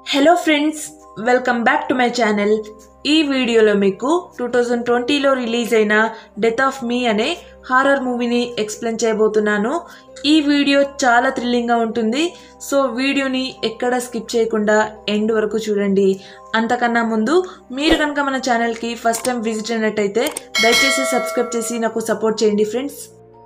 hello friends welcome back to my channel ఈ వీడియోలో మీకు టూ థౌజండ్ ట్వంటీలో రిలీజ్ అయిన డెత్ ఆఫ్ మీ అనే హారర్ మూవీని ఎక్స్ప్లెయిన్ చేయబోతున్నాను ఈ వీడియో చాలా థ్రిల్లింగ్గా ఉంటుంది సో వీడియోని ఎక్కడ స్కిప్ చేయకుండా ఎండ్ వరకు చూడండి అంతకన్నా ముందు మీరు కనుక మన ఛానల్కి ఫస్ట్ టైం విజిట్ అయినట్టయితే దయచేసి సబ్స్క్రైబ్ చేసి నాకు సపోర్ట్ చేయండి ఫ్రెండ్స్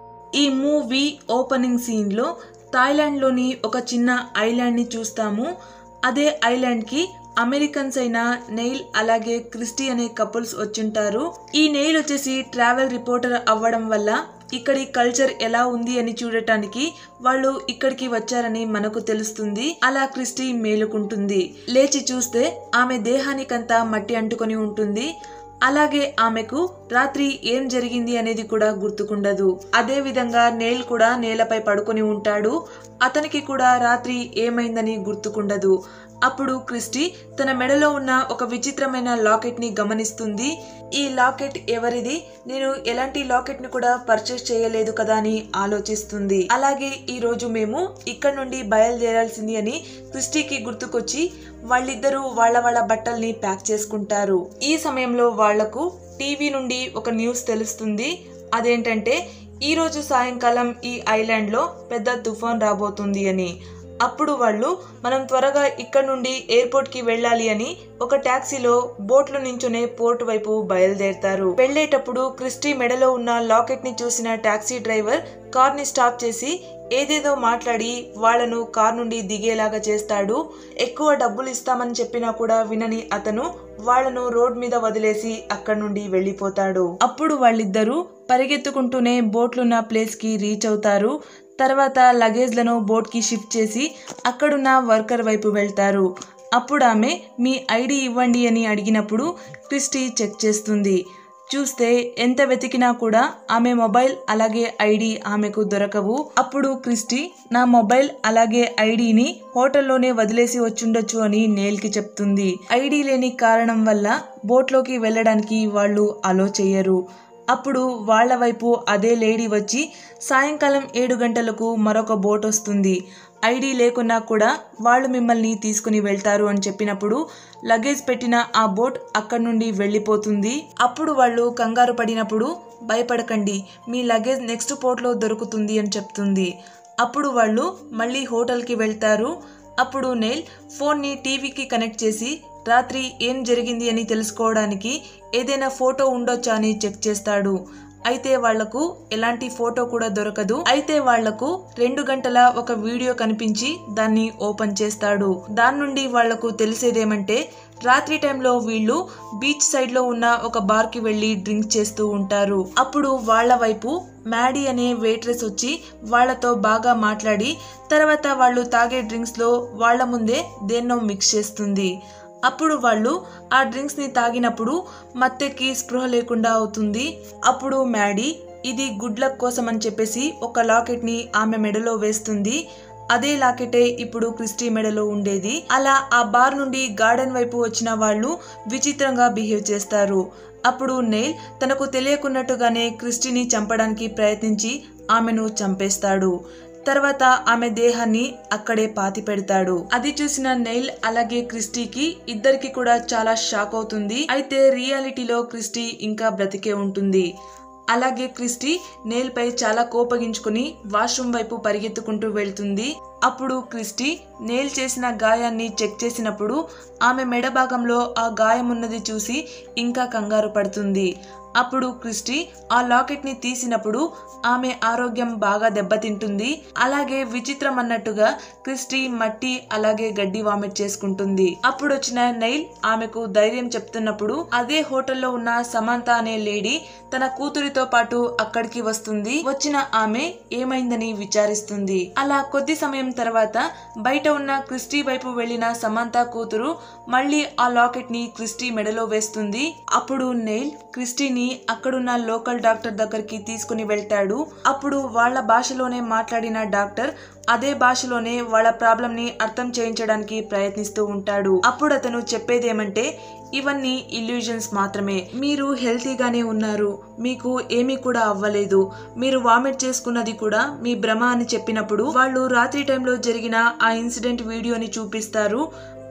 ఈ మూవీ ఓపెనింగ్ సీన్లో థాయిలాండ్లోని ఒక చిన్న ఐలాండ్ని చూస్తాము అదే ఐలాండ్కి అమెరికన్స్ అయిన నెయిల్ అలాగే క్రిస్టీ అనే కపుల్స్ వచ్చింటారు ఈ నెయిల్ వచ్చేసి ట్రావెల్ రిపోర్టర్ అవ్వడం వల్ల ఇక్కడి కల్చర్ ఎలా ఉంది అని చూడటానికి వాళ్ళు ఇక్కడికి వచ్చారని మనకు తెలుస్తుంది అలా క్రిస్టీ మేలుకుంటుంది లేచి చూస్తే ఆమె దేహానికంతా మట్టి అంటుకొని ఉంటుంది అలాగే ఆమెకు రాత్రి ఏం జరిగింది అనేది కూడా గుర్తుకుండదు అదే విధంగా నేల్ కూడా నేలపై పడుకొని ఉంటాడు అతనికి కూడా రాత్రి ఏమైందని గుర్తుకుండదు అప్పుడు క్రిస్టీ తన మెడలో ఉన్న ఒక విచిత్రమైన లాకెట్ ని గమనిస్తుంది ఈ లాకెట్ ఎవరిది నేను ఎలాంటి లాకెట్ ని కూడా పర్చేస్ చేయలేదు కదా అని ఆలోచిస్తుంది అలాగే ఈ రోజు మేము ఇక్కడ నుండి బయలుదేరాల్సింది అని క్రిస్టీకి గుర్తుకొచ్చి వాళ్ళిద్దరూ వాళ్ళ వాళ్ళ బట్టల్ని ప్యాక్ చేసుకుంటారు ఈ సమయంలో వాళ్లకు టీవీ నుండి ఒక న్యూస్ తెలుస్తుంది అదేంటంటే ఈ రోజు సాయంకాలం ఈ ఐలాండ్ లో పెద్ద తుఫాన్ రాబోతుంది అని అప్పుడు వాళ్ళు మనం త్వరగా ఇక్కడ నుండి ఎయిర్పోర్ట్ కి వెళ్ళాలి అని ఒక టాక్సీలో బోట్లో నించునే పోర్ట్ వైపు బయలుదేరతారు వెళ్లేటప్పుడు క్రిస్టీ మెడలో ఉన్న లాకెట్ ని చూసిన టాక్సీ డ్రైవర్ కార్ ని స్టాప్ చేసి ఏదేదో మాట్లాడి వాళ్లను కార్ నుండి దిగేలాగా చేస్తాడు ఎక్కువ డబ్బులు ఇస్తామని చెప్పినా కూడా వినని అతను వాళ్లను రోడ్ మీద వదిలేసి అక్కడి నుండి వెళ్లిపోతాడు అప్పుడు వాళ్ళిద్దరూ పరిగెత్తుకుంటూనే బోట్లున్న ప్లేస్ కి రీచ్ అవుతారు తర్వాత లగేజ్లను బోట్కి షిఫ్ట్ చేసి అక్కడున్న వర్కర్ వైపు వెళ్తారు అప్పుడు ఆమె మీ ఐడి ఇవ్వండి అని అడిగినప్పుడు క్రిస్టీ చెక్ చేస్తుంది చూస్తే ఎంత వెతికినా కూడా ఆమె మొబైల్ అలాగే ఐడి ఆమెకు దొరకవు అప్పుడు క్రిస్టీ నా మొబైల్ అలాగే ఐడిని హోటల్లోనే వదిలేసి వచ్చుండొచ్చు అని నేల్కి చెప్తుంది ఐడి లేని కారణం వల్ల బోట్లోకి వెళ్ళడానికి వాళ్ళు అలో చెయ్యరు అప్పుడు వాళ్ల వైపు అదే లేడీ వచ్చి సాయంకాలం ఏడు గంటలకు మరొక బోట్ వస్తుంది ఐడి లేకున్నా కూడా వాళ్ళు మిమ్మల్ని తీసుకుని వెళ్తారు అని చెప్పినప్పుడు లగేజ్ పెట్టిన ఆ బోట్ అక్కడి నుండి వెళ్ళిపోతుంది అప్పుడు వాళ్ళు కంగారు పడినప్పుడు భయపడకండి మీ లగేజ్ నెక్స్ట్ పోర్ట్లో దొరుకుతుంది అని చెప్తుంది అప్పుడు వాళ్ళు మళ్ళీ హోటల్కి వెళ్తారు అప్పుడు నెయిల్ ఫోన్ని టీవీకి కనెక్ట్ చేసి రాత్రి ఏం జరిగింది అని తెలుసుకోవడానికి ఏదైనా ఫోటో ఉండొచ్చా అని చెక్ చేస్తాడు అయితే వాళ్లకు ఎలాంటి ఫోటో కూడా దొరకదు అయితే వాళ్లకు రెండు గంటల ఒక వీడియో కనిపించి దాన్ని ఓపెన్ చేస్తాడు దాని నుండి వాళ్లకు తెలిసేదేమంటే రాత్రి టైంలో వీళ్ళు బీచ్ సైడ్ లో ఉన్న ఒక బార్ కి వెళ్లి డ్రింక్ చేస్తూ ఉంటారు అప్పుడు వాళ్ల వైపు మ్యాడీ అనే వెయిట్రెస్ వచ్చి వాళ్లతో బాగా మాట్లాడి తర్వాత వాళ్ళు తాగే డ్రింక్స్ లో వాళ్ల ముందే దేన్నో మిక్స్ చేస్తుంది అప్పుడు వాళ్ళు ఆ డ్రింక్స్ ని తాగినప్పుడు మత్తెక్కి స్పృహ లేకుండా అవుతుంది అప్పుడు మ్యాడీ ఇది గుడ్ లక్ కోసం అని చెప్పేసి ఒక లాకెట్ ని ఆమె మెడలో వేస్తుంది అదే లాకెటే ఇప్పుడు క్రిస్టీ మెడలో ఉండేది అలా ఆ బార్ నుండి గార్డెన్ వైపు వచ్చిన వాళ్ళు విచిత్రంగా బిహేవ్ చేస్తారు అప్పుడు నెయిల్ తనకు తెలియకున్నట్టుగానే క్రిస్టీని చంపడానికి ప్రయత్నించి ఆమెను చంపేస్తాడు తర్వాత ఆమె దేహాన్ని అక్కడే పాతి పెడతాడు అది చూసిన నెయిల్ అలాగే క్రిస్టీకి ఇద్దరికి కూడా చాలా షాక్ అవుతుంది అయితే రియాలిటీలో క్రిస్టీ ఇంకా బ్రతికే ఉంటుంది అలాగే క్రిస్టీ నెయిల్ పై చాలా కోపగించుకుని వాష్రూమ్ వైపు పరిగెత్తుకుంటూ వెళ్తుంది అప్పుడు క్రిస్టీ నేల్ చేసిన గాయాన్ని చెక్ చేసినప్పుడు ఆమె మెడ భాగంలో ఆ గాయం ఉన్నది చూసి ఇంకా కంగారు పడుతుంది అప్పుడు క్రిస్టీ ఆ లాకెట్ ని తీసినప్పుడు ఆమె ఆరోగ్యం బాగా దెబ్బతింటుంది అలాగే విచిత్రం అన్నట్టుగా క్రిస్టీ మట్టి అలాగే గడ్డి వామిట్ చేసుకుంటుంది అప్పుడు వచ్చిన నైల్ ఆమెకు ధైర్యం చెప్తున్నప్పుడు అదే హోటల్లో ఉన్న సమంత అనే లేడీ తన కూతురితో పాటు అక్కడికి వస్తుంది వచ్చిన ఆమె ఏమైందని విచారిస్తుంది అలా కొద్ది సమయం తర్వాత బయట ఉన్న క్రిస్టీ వైపు వెళ్లిన సమంత కూతురు మళ్ళీ ఆ లాకెట్ ని క్రిస్టీ మెడలో వేస్తుంది అప్పుడు నెయిల్ క్రిస్టీని అక్కడున్న లోకల్ డాక్టర్ దగ్గరికి తీసుకుని వెళ్తాడు అప్పుడు వాళ్ళ భాషలోనే మాట్లాడిన డాక్టర్ అదే భాషలోనే వాళ్ళ ప్రాబ్లం ని అర్థం చేయించడానికి ప్రయత్నిస్తూ ఉంటాడు అప్పుడు అతను చెప్పేదేమంటే ఇవన్నీ ఇల్యూజన్స్ మాత్రమే మీరు హెల్తీగానే ఉన్నారు మీకు ఏమీ కూడా అవ్వలేదు మీరు వామిట్ చేసుకున్నది కూడా మీ భ్రమ అని చెప్పినప్పుడు వాళ్ళు రాత్రి టైంలో జరిగిన ఆ ఇన్సిడెంట్ వీడియోని చూపిస్తారు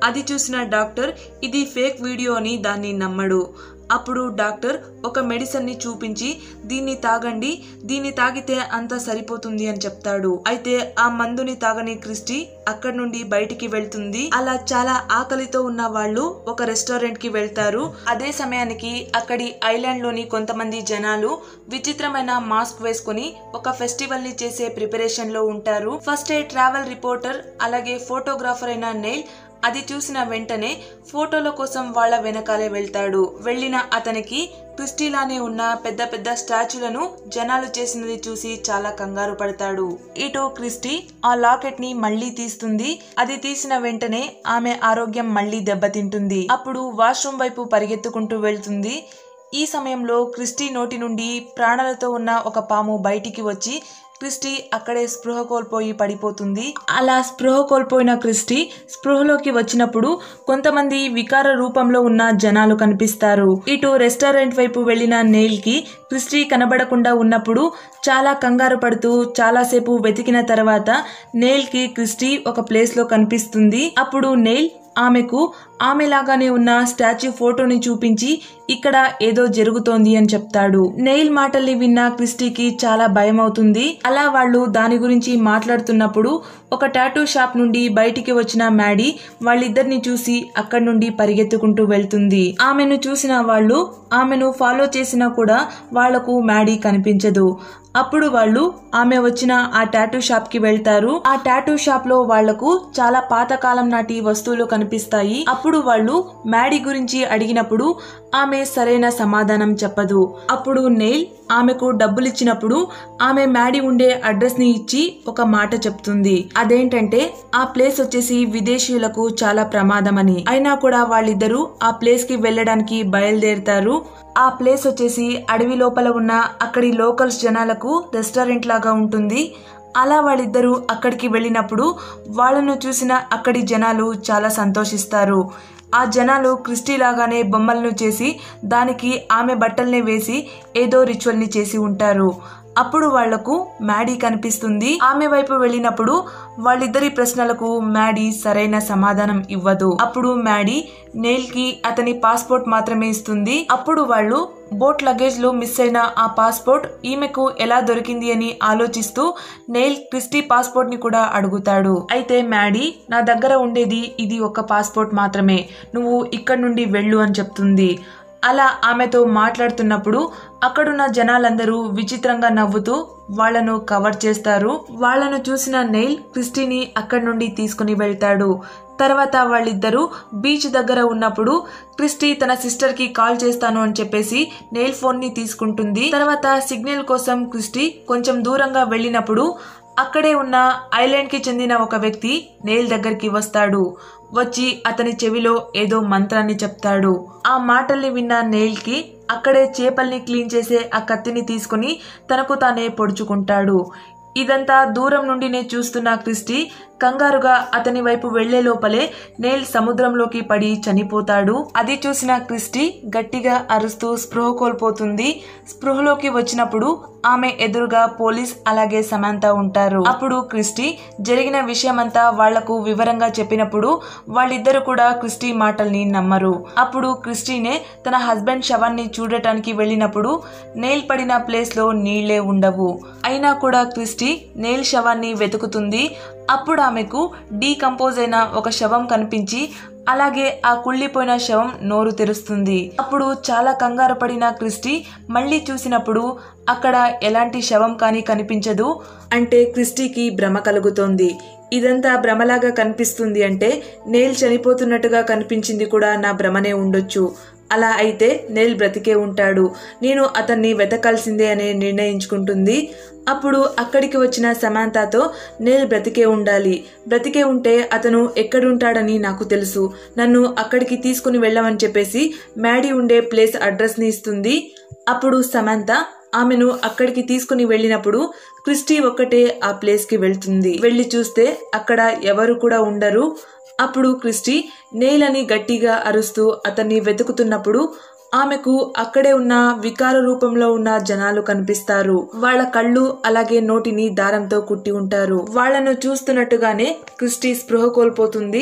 అది చూసిన డాక్టర్ ఇది ఫేక్ వీడియో అని దాన్ని నమ్మడు అప్పుడు డాక్టర్ ఒక మెడిసిన్ని చూపించి దీన్ని తాగండి దీన్ని తాగితే అంతా సరిపోతుంది అని చెప్తాడు అయితే ఆ మందుని తాగని క్రిస్టి అక్కడి నుండి బయటికి వెళ్తుంది అలా చాలా ఆకలితో ఉన్న వాళ్ళు ఒక రెస్టారెంట్ కి వెళ్తారు అదే సమయానికి అక్కడి ఐలాండ్ లోని కొంతమంది జనాలు విచిత్రమైన మాస్క్ వేసుకొని ఒక ఫెస్టివల్ ని చేసే ప్రిపరేషన్ లో ఉంటారు ఫస్ట్ ఏ ట్రావెల్ రిపోర్టర్ అలాగే ఫోటోగ్రాఫర్ అయిన నెయిల్ అది చూసిన వెంటనే ఫోటోల కోసం వాళ్ళ వెనకాలే వెళ్తాడు వెళ్ళిన అతనికి క్రిస్టీలానే ఉన్న పెద్ద పెద్ద స్టాచ్యూలను జనాలు చేసినది చూసి చాలా కంగారు పడతాడు ఇటు క్రిస్టీ ఆ లాకెట్ ని మళ్ళీ తీస్తుంది అది తీసిన వెంటనే ఆమె ఆరోగ్యం మళ్ళీ దెబ్బతింటుంది అప్పుడు వాష్రూమ్ వైపు పరిగెత్తుకుంటూ వెళ్తుంది ఈ సమయంలో క్రిస్టీ నోటి నుండి ప్రాణాలతో ఉన్న ఒక పాము బయటికి వచ్చి క్రిస్టీ అక్కడే స్పృహ కోల్పోయి పడిపోతుంది అలా స్పృహ కోల్పోయిన క్రిస్టీ స్పృహలోకి వచ్చినప్పుడు కొంతమంది వికార రూపంలో ఉన్న జనాలు కనిపిస్తారు ఇటు రెస్టారెంట్ వైపు వెళ్లిన నెయిల్ కి క్రిస్టీ కనబడకుండా ఉన్నప్పుడు చాలా కంగారు పడుతూ చాలాసేపు వెతికిన తర్వాత నెయిల్ కి క్రిస్టీ ఒక ప్లేస్ లో కనిపిస్తుంది అప్పుడు నెయిల్ ఆమెకు ఆమెలాగానే ఉన్న స్టాచ్యూ ఫోటోని చూపించి ఇక్కడ ఏదో జరుగుతోంది అని చెప్తాడు నెయిల్ మాటల్ని విన్న క్రిస్టీకి చాలా భయం అవుతుంది అలా వాళ్ళు దాని గురించి మాట్లాడుతున్నప్పుడు ఒక టాటూ షాప్ నుండి బయటికి వచ్చిన మ్యాడీ వాళ్ళిద్దరిని చూసి అక్కడి నుండి పరిగెత్తుకుంటూ వెళ్తుంది ఆమెను చూసిన వాళ్ళు ఆమెను ఫాలో చేసినా కూడా వాళ్లకు మ్యాడీ కనిపించదు అప్పుడు వాళ్ళు ఆమె వచ్చిన ఆ టాటూ షాప్ కి వెళ్తారు ఆ టాటూ షాప్ లో వాళ్లకు చాలా పాతకాలం నాటి వస్తువులు కనిపిస్తాయి అప్పుడు వాళ్ళు మ్యాడీ గురించి అడిగినప్పుడు ఆమె సరైన సమాధానం చెప్పదు అప్పుడు నెయిల్ ఆమెకు డబ్బులిచ్చినప్పుడు ఆమె మ్యాడీ ఉండే అడ్రస్ ని ఇచ్చి ఒక మాట చెప్తుంది అదేంటంటే ఆ ప్లేస్ వచ్చేసి విదేశీయులకు చాలా ప్రమాదమని అయినా కూడా వాళ్ళిద్దరూ ఆ ప్లేస్ కి వెళ్ళడానికి బయలుదేరుతారు ఆ ప్లేస్ వచ్చేసి అడవి లోపల ఉన్న అక్కడి లోకల్స్ జనాలకు రెస్టారెంట్ లాగా ఉంటుంది అలా వాళ్ళిద్దరూ అక్కడికి వెళ్ళినప్పుడు వాళ్ళను చూసిన అక్కడి జనాలు చాలా సంతోషిస్తారు ఆ జనాలు క్రిస్టీ లాగానే బొమ్మలను చేసి దానికి ఆమె బట్టల్ని వేసి ఏదో రిచువల్ని చేసి ఉంటారు అప్పుడు వాళ్లకు మ్యాడీ కనిపిస్తుంది ఆమె వైపు వెళ్ళినప్పుడు వాళ్ళిద్దరి ప్రశ్నలకు మ్యాడీ సరైన సమాధానం ఇవ్వదు అప్పుడు మ్యాడీ నెయిల్ కి అతని పాస్పోర్ట్ మాత్రమే ఇస్తుంది అప్పుడు వాళ్ళు బోట్ లగేజ్ లో మిస్ అయిన ఆ పాస్పోర్ట్ ఈమెకు ఎలా దొరికింది అని ఆలోచిస్తూ నెయిల్ క్రిస్టీ పాస్పోర్ట్ ని కూడా అడుగుతాడు అయితే మ్యాడీ నా దగ్గర ఉండేది ఇది ఒక పాస్పోర్ట్ మాత్రమే నువ్వు ఇక్కడి నుండి వెళ్ళు అని చెప్తుంది అలా ఆమెతో మాట్లాడుతున్నప్పుడు అక్కడున్న జనాలందరూ విచిత్రంగా నవ్వుతూ వాళ్లను కవర్ చేస్తారు వాళ్లను చూసిన నెయిల్ క్రిస్టీని అక్కడి నుండి తీసుకుని వెళ్తాడు తర్వాత వాళ్ళిద్దరూ బీచ్ దగ్గర ఉన్నప్పుడు క్రిస్టీ తన సిస్టర్ కి కాల్ చేస్తాను అని చెప్పేసి నెయిల్ ఫోన్ ని తీసుకుంటుంది తర్వాత సిగ్నల్ కోసం క్రిస్టీ కొంచెం దూరంగా వెళ్ళినప్పుడు అక్కడే ఉన్న ఐలాండ్ కి చెందిన ఒక వ్యక్తి నెయిల్ దగ్గరికి వస్తాడు వచ్చి అతని చెవిలో ఏదో మంత్రాన్ని చెప్తాడు ఆ మాటల్ని విన్న నెయిల్ కి అక్కడే చేపల్ని క్లీన్ చేసే ఆ కత్తిని తీసుకుని తనకు తానే పొడుచుకుంటాడు ఇదంతా దూరం నుండినే చూస్తున్న క్రిస్టీ కంగారుగా అతని వైపు వెళ్లే లోపలే నెయిల్ సముద్రంలోకి పడి చనిపోతాడు అది చూసిన క్రిస్టీ గట్టిగా అరుస్తూ స్పృహ కోల్పోతుంది స్పృహలోకి వచ్చినప్పుడు ఆమె ఎదురుగా పోలీస్ అలాగే సమాంత ఉంటారు అప్పుడు క్రిస్టీ జరిగిన విషయమంతా వాళ్లకు వివరంగా చెప్పినప్పుడు వాళ్ళిద్దరు కూడా క్రిస్టీ మాటల్ని నమ్మరు అప్పుడు క్రిస్టీనే తన హస్బెండ్ శవాన్ని చూడటానికి వెళ్ళినప్పుడు నెయిల్ పడిన ప్లేస్ లో నీళ్లే ఉండవు అయినా కూడా క్రిస్టీ నెయిల్ శవాన్ని వెతుకుతుంది అప్పుడు ఆమెకు డీకంపోజ్ అయిన ఒక శవం కనిపించి అలాగే ఆ కుళ్ళిపోయిన శవం నోరు తెరుస్తుంది అప్పుడు చాలా కంగారు పడిన క్రిస్టీ మళ్ళీ చూసినప్పుడు అక్కడ ఎలాంటి శవం కానీ కనిపించదు అంటే క్రిస్టీకి భ్రమ కలుగుతోంది ఇదంతా భ్రమలాగా కనిపిస్తుంది అంటే నేల్ చనిపోతున్నట్టుగా కనిపించింది కూడా నా భ్రమనే ఉండొచ్చు అలా అయితే నెయిల్ బ్రతికే ఉంటాడు నేను అతన్ని వెతకాల్సిందే అని నిర్ణయించుకుంటుంది అప్పుడు అక్కడికి వచ్చిన సమాంతాతో నెయిల్ బ్రతికే ఉండాలి బ్రతికే ఉంటే అతను ఎక్కడుంటాడని నాకు తెలుసు నన్ను అక్కడికి తీసుకుని వెళ్ళమని చెప్పేసి మ్యాడీ ఉండే ప్లేస్ అడ్రస్ని ఇస్తుంది అప్పుడు సమంత ఆమెను అక్కడికి తీసుకుని వెళ్ళినప్పుడు క్రిస్టీ ఒక్కటే ఆ ప్లేస్కి వెళ్తుంది వెళ్ళి చూస్తే అక్కడ ఎవరు కూడా ఉండరు అప్పుడు క్రిస్టీ నెయిల్ అని గట్టిగా అరుస్తూ అతన్ని వెతుకుతున్నప్పుడు ఆమెకు అక్కడే ఉన్న వికార రూపంలో ఉన్న జనాలు కనిపిస్తారు వాళ్ళ కళ్ళు అలాగే నోటిని దారంతో కుట్టి ఉంటారు వాళ్లను చూస్తున్నట్టుగానే క్రిస్టీ స్పృహ కోల్పోతుంది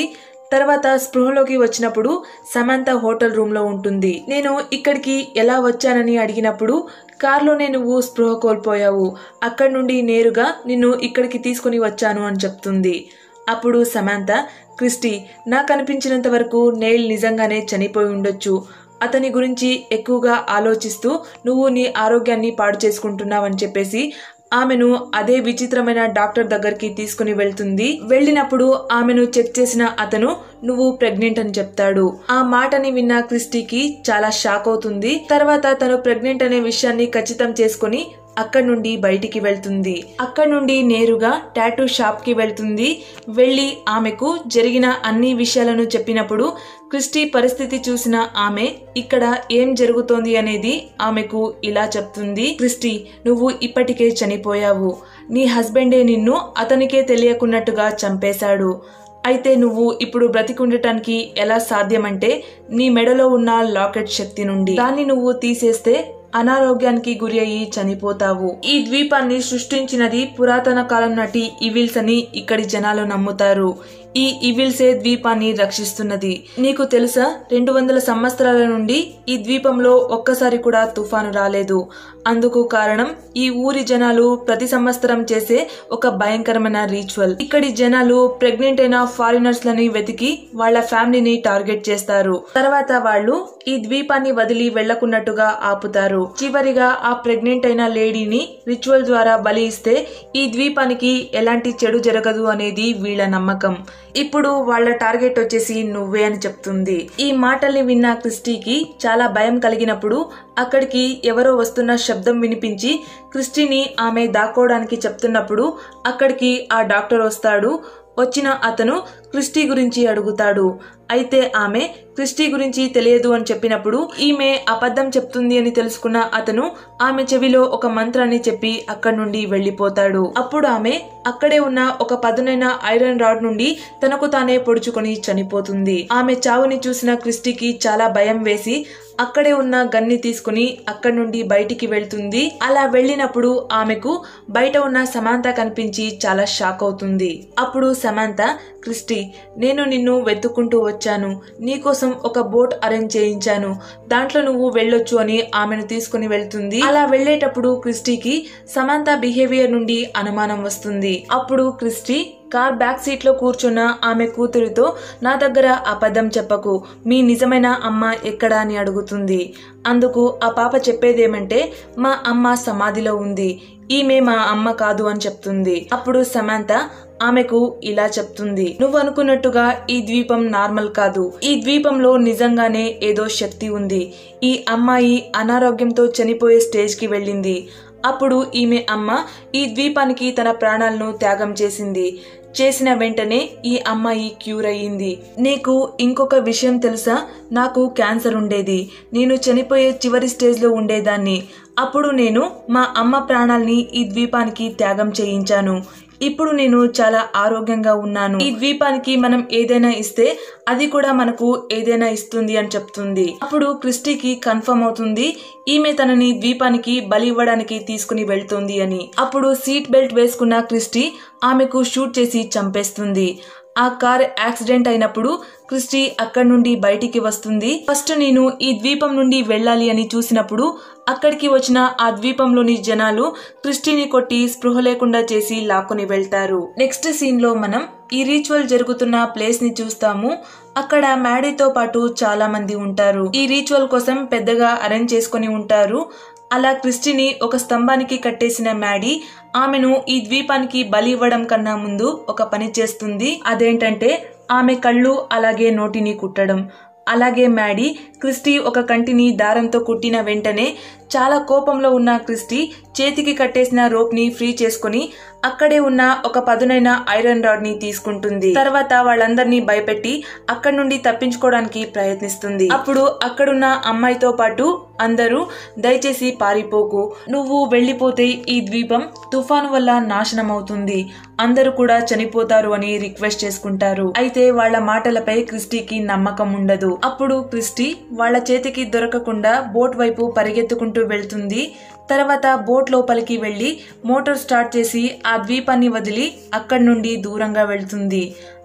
తర్వాత స్పృహలోకి వచ్చినప్పుడు సమంత హోటల్ రూమ్ లో ఉంటుంది నేను ఇక్కడికి ఎలా వచ్చానని అడిగినప్పుడు కార్లోనే నువ్వు స్పృహ కోల్పోయావు అక్కడి నుండి నేరుగా నిన్ను ఇక్కడికి తీసుకుని వచ్చాను అని చెప్తుంది అప్పుడు సమంత క్రిస్టి నాకు అనిపించినంత వరకు నెయిల్ నిజంగానే చనిపోయి ఉండొచ్చు అతని గురించి ఎక్కువగా ఆలోచిస్తూ నువ్వు నీ ఆరోగ్యాన్ని పాడు చేసుకుంటున్నావని చెప్పేసి ఆమెను అదే విచిత్రమైన డాక్టర్ దగ్గరికి తీసుకుని వెళ్తుంది వెళ్ళినప్పుడు ఆమెను చెక్ చేసిన అతను నువ్వు ప్రెగ్నెంట్ అని చెప్తాడు ఆ మాటని విన్న క్రిస్టీకి చాలా షాక్ అవుతుంది తర్వాత తను ప్రెగ్నెంట్ అనే విషయాన్ని ఖచ్చితం చేసుకుని అక్కడి నుండి బయటికి వెళ్తుంది అక్కడి నుండి నేరుగా టాటూ షాప్ కి వెళ్తుంది వెళ్ళి ఆమెకు జరిగిన అన్ని విషయాలను చెప్పినప్పుడు క్రిస్టీ పరిస్థితి చూసిన ఆమె ఇక్కడ ఏం జరుగుతోంది అనేది ఆమెకు ఇలా చెప్తుంది క్రిస్టీ నువ్వు ఇప్పటికే చనిపోయావు నీ హస్బెండే నిన్ను అతనికే తెలియకున్నట్టుగా చంపేశాడు అయితే నువ్వు ఇప్పుడు బ్రతికుండటానికి ఎలా సాధ్యమంటే నీ మెడలో ఉన్న లాకెట్ శక్తి నుండి దాన్ని నువ్వు తీసేస్తే అనారోగ్యానికి గురి అయ్యి చనిపోతావు ఈ ద్వీపాన్ని సృష్టించినది పురాతన కాలం నాటి ఇవిల్స్ అని ఇక్కడి జనాలు నమ్ముతారు ఈ ఇవిల్సే ద్వీపాన్ని రక్షిస్తున్నది నీకు తెలుసా రెండు వందల సంవత్సరాల నుండి ఈ ద్వీపంలో ఒక్కసారి కూడా తుఫాను రాలేదు అందుకు కారణం ఈ ఊరి జనాలు ప్రతి సంవత్సరం చేసే ఒక భయంకరమైన రీచువల్ ఇక్కడి జనాలు ప్రెగ్నెంట్ అయిన ఫారినర్స్ లని వెతికి వాళ్ళ ఫ్యామిలీని టార్గెట్ చేస్తారు తర్వాత వాళ్ళు ఈ ద్వీపాన్ని వదిలి వెళ్లకున్నట్టుగా ఆపుతారు చివరిగా ఆ ప్రెగ్నెంట్ అయిన లేడీని రిచువల్ ద్వారా బలి ఇస్తే ఈ ద్వీపానికి ఎలాంటి చెడు జరగదు అనేది వీళ్ళ నమ్మకం ఇప్పుడు వాళ్ళ టార్గెట్ వచ్చేసి నువ్వే అని చెప్తుంది ఈ మాటల్ని విన్న క్రిస్టీకి చాలా భయం కలిగినప్పుడు అక్కడికి ఎవరో వస్తున్న శబ్దం వినిపించి క్రిస్టీని ఆమె దాక్కోవడానికి చెప్తున్నప్పుడు అక్కడికి ఆ డాక్టర్ వస్తాడు వచ్చిన అతను క్రిస్టీ గురించి అడుగుతాడు అయితే ఆమె క్రిస్టీ గురించి తెలియదు అని చెప్పినప్పుడు ఈమె అబద్ధం చెప్తుంది అని తెలుసుకున్న అతను ఆమె చెవిలో ఒక మంత్రాన్ని చెప్పి అక్కడి నుండి వెళ్లిపోతాడు అప్పుడు ఆమె అక్కడే ఉన్న ఒక పదునైన ఐరన్ రాడ్ నుండి తనకు తానే పొడుచుకొని చనిపోతుంది ఆమె చావుని చూసిన క్రిస్టీకి చాలా భయం వేసి అక్కడే ఉన్న గన్ని తీసుకుని అక్కడి నుండి బయటికి వెళ్తుంది అలా వెళ్ళినప్పుడు ఆమెకు బయట ఉన్న సమాంత కనిపించి చాలా షాక్ అవుతుంది అప్పుడు సమాంత క్రిస్టీ నేను నిన్ను వెతుక్కుంటూ వచ్చాను నీకోసం ఒక బోట్ అరేంజ్ చేయించాను దాంట్లో నువ్వు వెళ్ళొచ్చు అని ఆమెను తీసుకుని వెళ్తుంది అలా వెళ్ళేటప్పుడు క్రిస్టీకి సమాంత బిహేవియర్ నుండి అనుమానం వస్తుంది అప్పుడు క్రిస్టీ కార్ బ్యాక్ సీట్ లో కూర్చున్న ఆమె కూతురితో నా దగ్గర అబద్ధం చెప్పకు మీ నిజమైన అమ్మ ఎక్కడా అని అడుగుతుంది అందుకు ఆ పాప చెప్పేదేమంటే మా అమ్మ సమాధిలో ఉంది ఈమె మా అమ్మ కాదు అని చెప్తుంది అప్పుడు సమాంత ఆమెకు ఇలా చెప్తుంది నువ్వు అనుకున్నట్టుగా ఈ ద్వీపం నార్మల్ కాదు ఈ ద్వీపంలో నిజంగానే ఏదో శక్తి ఉంది ఈ అమ్మాయి అనారోగ్యంతో చనిపోయే స్టేజ్ కి వెళ్ళింది అప్పుడు ఈమె అమ్మ ఈ ద్వీపానికి తన ప్రాణాలను త్యాగం చేసింది చేసిన వెంటనే ఈ అమ్మాయి క్యూర్ అయ్యింది నీకు ఇంకొక విషయం తెలుసా నాకు క్యాన్సర్ ఉండేది నేను చనిపోయే చివరి స్టేజ్లో ఉండేదాన్ని అప్పుడు నేను మా అమ్మ ప్రాణాల్ని ఈ ద్వీపానికి త్యాగం చేయించాను ఇప్పుడు నేను చాలా ఆరోగ్యంగా ఉన్నాను ఈ ద్వీపానికి మనం ఏదైనా ఇస్తే అది కూడా మనకు ఏదైనా ఇస్తుంది అని చెప్తుంది అప్పుడు క్రిస్టీకి కన్ఫర్మ్ అవుతుంది ఈమె తనని ద్వీపానికి బలి ఇవ్వడానికి తీసుకుని వెళ్తుంది అని అప్పుడు సీట్ బెల్ట్ వేసుకున్న క్రిస్టీ ఆమెకు షూట్ చేసి చంపేస్తుంది ఆ కార్ యాక్సిడెంట్ అయినప్పుడు క్రిస్టీ అక్కడి నుండి బయటికి వస్తుంది ఫస్ట్ నేను ఈ ద్వీపం నుండి వెళ్ళాలి అని చూసినప్పుడు అక్కడికి వచ్చిన ఆ ద్వీపంలోని జనాలు క్రిస్టీని కొట్టి స్పృహ లేకుండా చేసి లాక్కుని వెళ్తారు నెక్స్ట్ సీన్ లో మనం ఈ రీచువల్ జరుగుతున్న ప్లేస్ ని చూస్తాము అక్కడ మ్యాడీతో పాటు చాలా మంది ఉంటారు ఈ రీచువల్ కోసం పెద్దగా అరేంజ్ చేసుకుని ఉంటారు అలా క్రిస్టిని ఒక స్తంభానికి కట్టేసిన మ్యాడీ ఆమెను ఈ ద్వీపానికి బలి ఇవ్వడం కన్నా ముందు ఒక పని చేస్తుంది అదేంటంటే ఆమె కళ్ళు అలాగే నోటిని కుట్టడం అలాగే మ్యాడీ క్రిస్టీ ఒక కంటిని దారంతో కుట్టిన వెంటనే చాలా కోపంలో ఉన్న క్రిస్టీ చేతికి కట్టేసిన రోప్ ని ఫ్రీ చేసుకుని అక్కడే ఉన్న ఒక పదునైన ఐరన్ రాడ్ ని తీసుకుంటుంది తర్వాత వాళ్ళందరినీ భయపెట్టి అక్కడి నుండి తప్పించుకోవడానికి ప్రయత్నిస్తుంది అప్పుడు అక్కడున్న అమ్మాయితో పాటు అందరూ దయచేసి పారిపోకు నువ్వు వెళ్ళిపోతే ఈ ద్వీపం తుఫాను వల్ల నాశనం అవుతుంది అందరూ కూడా చనిపోతారు అని రిక్వెస్ట్ చేసుకుంటారు అయితే వాళ్ళ మాటలపై క్రిస్టీకి నమ్మకం ఉండదు అప్పుడు క్రిస్టీ వాళ్ళ చేతికి దొరకకుండా బోట్ వైపు పరిగెత్తుకుంటూ వెళ్తుంది తర్వాత బోట్ లోపలికి వెళ్లి మోటార్ స్టార్ట్ చేసి ఆ ద్వీపాన్ని వదిలి అక్కడి నుండి దూరంగా వెళ్తుంది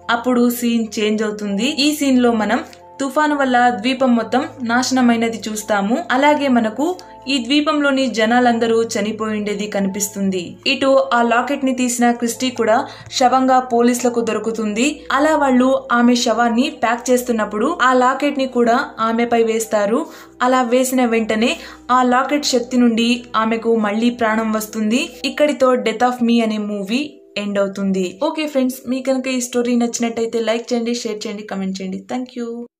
అప్పుడు సీన్ చేంజ్ అవుతుంది ఈ సీన్ లో మనం తుఫాను వల్ల ద్వీపం మొత్తం నాశనమైనది చూస్తాము అలాగే మనకు ఈ ద్వీపంలోని జనాలందరూ చనిపోయిండేది కనిపిస్తుంది ఇటు ఆ లాకెట్ ని తీసిన క్రిస్టీ కూడా శవంగా పోలీసులకు దొరుకుతుంది అలా వాళ్ళు ఆమె శవాన్ని ప్యాక్ చేస్తున్నప్పుడు ఆ లాకెట్ ని కూడా ఆమెపై వేస్తారు అలా వేసిన వెంటనే ఆ లాకెట్ శక్తి నుండి ఆమెకు మళ్ళీ ప్రాణం వస్తుంది ఇక్కడితో డెత్ ఆఫ్ మీ అనే మూవీ ఎండ్ అవుతుంది ఓకే ఫ్రెండ్స్ మీ కనుక ఈ స్టోరీ నచ్చినట్టయితే లైక్ చేయండి షేర్ చేయండి కమెంట్ చేయండి థ్యాంక్ యూ